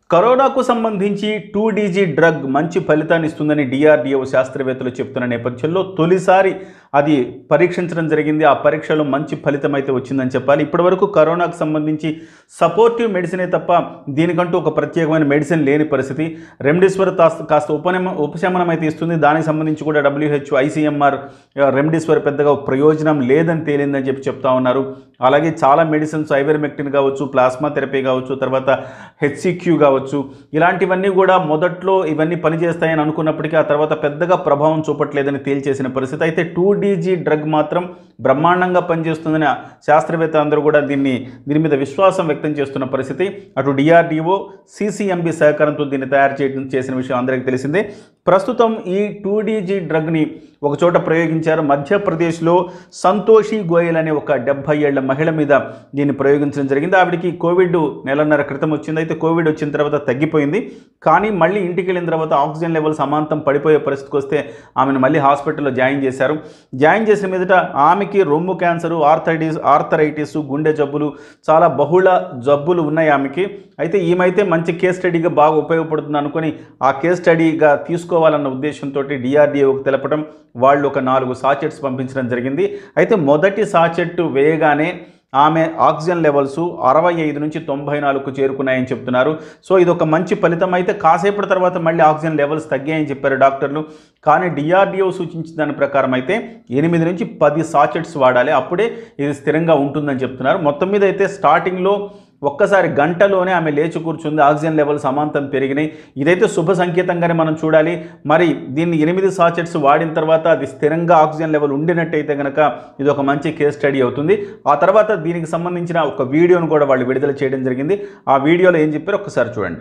కరోనాకు సంబంధించి two DG drug మంచి ఫలితాన్ని ఇస్తుందని డిఆర్డిఓ శాస్త్రవేత్తలు చెప్తున్న నేపథ్యంలో తొలిసారి అది పరీక్షించడం జరిగింది ఆ పరీక్షలో మంచి ఫలితం అయితే వచ్చిందని చెప్పాలి ఇప్పటివరకు కరోనాకు సంబంధించి సపోర్టివ్ మెడిసినే తప్ప దీనికంటూ ఒక ప్రత్యేకమైన మెడిసిన్ లేని పరిస్థితి రెమ్డెసివిర్ కాస్త కాస్త ఉపశమ ఉపశమనం అయితే ఇస్తుంది దానికి సంబంధించి కూడా డబ్ల్యూహెచ్ఓ ఐసీఎంఆర్ రెమ్డెసివిర్ పెద్దగా ప్రయోజనం లేదని తేలిందని చెప్పి చెప్తా ఉన్నారు అలాగే చాలా మెడిసిన్స్ ఐవెర్మెక్టిన్ కావచ్చు ప్లాస్మా థెరపీ కావచ్చు తర్వాత హెచ్సిక్యూ కావచ్చు ఇలాంటివన్నీ కూడా మొదట్లో ఇవన్నీ పనిచేస్తాయని అనుకున్నప్పటికీ ఆ తర్వాత పెద్దగా ప్రభావం చూపట్లేదని తేల్చేసిన పరిస్థితి అయితే టూ డీజీ డ్రగ్ మాత్రం బ్రహ్మాండంగా పనిచేస్తుందని ఆ శాస్త్రవేత్త అందరూ కూడా దీన్ని దీని మీద విశ్వాసం వ్యక్తం చేస్తున్న పరిస్థితి అటు డిఆర్డిఓ సిసిఎంబి సహకారంతో దీన్ని తయారు చేయడం చేసిన విషయం అందరికీ తెలిసిందే ప్రస్తుతం ఈ టూ డీజీ డ్రగ్ని ఒక చోట ప్రయోగించారు మధ్యప్రదేశ్లో సంతోషి గోయల్ అనే ఒక డెబ్భై ఏళ్ల మహిళ మీద దీన్ని ప్రయోగించడం జరిగింది ఆవిడకి కోవిడ్ నెలన్నర క్రితం వచ్చింది అయితే కోవిడ్ వచ్చిన తర్వాత తగ్గిపోయింది కానీ మళ్ళీ ఇంటికి వెళ్ళిన తర్వాత ఆక్సిజన్ లెవెల్స్ అమాంతం పడిపోయే పరిస్థితికి వస్తే ఆమెను మళ్ళీ హాస్పిటల్లో జాయిన్ చేశారు జాయిన్ చేసిన మీదట ఆమెకి రొమ్ము క్యాన్సరు ఆర్థరైటిస్ ఆర్థరైటిస్ గుండె జబ్బులు చాలా బహుళ జబ్బులు ఉన్నాయి ఆమెకి అయితే ఈమెయితే మంచి కేస్ స్టడీగా బాగా ఉపయోగపడుతుంది అనుకొని ఆ కేస్ స్టడీగా తీసుకోవాలన్న ఉద్దేశంతో డిఆర్డీఓకి తెలపడం వాళ్ళు ఒక నాలుగు సాచెట్స్ పంపించడం జరిగింది అయితే మొదటి సాచెట్ వేయగానే ఆమె ఆక్సిజన్ లెవెల్స్ అరవై ఐదు నుంచి తొంభై నాలుగుకు చేరుకున్నాయని చెప్తున్నారు సో ఇది ఒక మంచి ఫలితం అయితే కాసేపటి తర్వాత మళ్ళీ ఆక్సిజన్ లెవెల్స్ తగ్గాయని చెప్పారు డాక్టర్లు కానీ డిఆర్డిఓ సూచించిన దాని ప్రకారం అయితే ఎనిమిది నుంచి పది సాచెట్స్ వాడాలి అప్పుడే ఇది స్థిరంగా ఉంటుందని చెప్తున్నారు మొత్తం మీద అయితే స్టార్టింగ్లో ఒక్కసారి గంటలోనే ఆమె లేచి కూర్చుంది ఆక్సిజన్ లెవెల్స్ అమాంతం పెరిగినాయి ఇదైతే శుభ సంకేతంగానే మనం చూడాలి మరి దీన్ని ఎనిమిది సాచెట్స్ వాడిన తర్వాత అది స్థిరంగా ఆక్సిజన్ లెవెల్ ఉండినట్టయితే కనుక ఇది ఒక మంచి కేస్ స్టడీ అవుతుంది ఆ తర్వాత దీనికి సంబంధించిన ఒక వీడియోను కూడా వాళ్ళు విడుదల చేయడం జరిగింది ఆ వీడియోలో ఏం చెప్పారో ఒక్కసారి చూడండి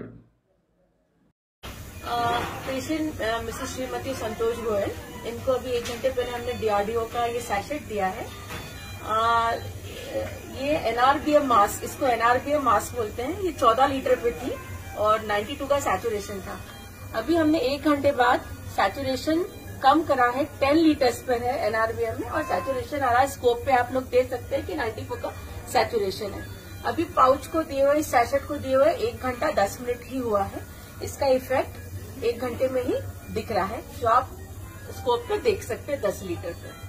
पेशेंट मिसेस श्रीमती संतोष गोयल इनको अभी एक घंटे पहले हमने डीआरडीओ का ये सैशेट दिया है आ, ये एनआरबीएम मास्क इसको एनआरबीएम मास्क बोलते हैं ये 14 लीटर पे थी और 92 का सैचुरेशन था अभी हमने एक घंटे बाद सैचुरेशन कम करा है 10 लीटर्स पर है एनआरबीएम में और सैचुरेशन आ रहा है स्कोप पे आप लोग देख सकते हैं कि 94 का सैचुरेशन है अभी पाउच को दिए हुए सैशेट को दिए हुए एक घंटा दस मिनट ही हुआ है इसका इफेक्ट एक घंटे में ही दिख रहा है जो आप स्कोप पे देख सकते हैं दस लीटर पे